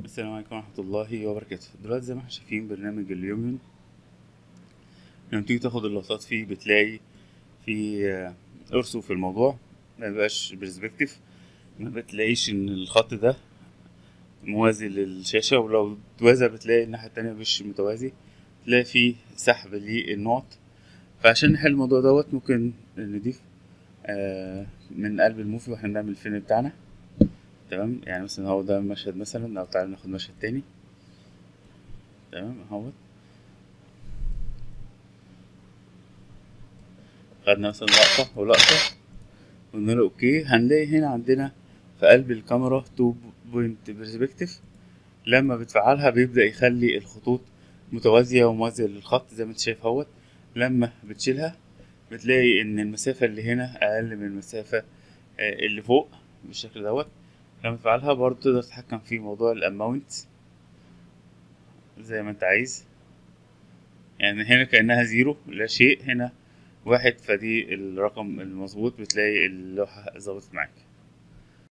السلام عليكم ورحمة الله وبركاته دلوقتي زي ما احنا شايفين برنامج اليوميون لما تيجي تاخد اللقطات فيه بتلاقي في آه، ارسو في الموضوع ما بيبقاش برسبكتيف ما بتلاقيش ان الخط ده موازي للشاشة ولو توازى بتلاقي الناحية التانية مش متوازي تلاقي فيه سحب للنقط فعشان نحل الموضوع دوت ممكن نضيف آه، من قلب الموفي واحنا بنعمل الفيلم بتاعنا تمام يعني مثلا هو ده مشهد مثلا او تعالى ناخد مشهد تاني تمام اهوت خدنا مثلا لقطة ولقطة قلنا له اوكي هنلاقي هنا عندنا في قلب الكاميرا تو بوينت برسبكتيف لما بتفعلها بيبدأ يخلي الخطوط متوازية وموازية للخط زي ما انت شايف اهوت لما بتشيلها بتلاقي ان المسافة اللي هنا اقل من المسافة آه، اللي فوق بالشكل دوت لما تفعلها برضه تقدر تتحكم في موضوع الاماونت زي ما انت عايز يعني هنا كأنها زيرو لا شيء هنا واحد فدي الرقم المظبوط بتلاقي اللوحة ظبطت معاك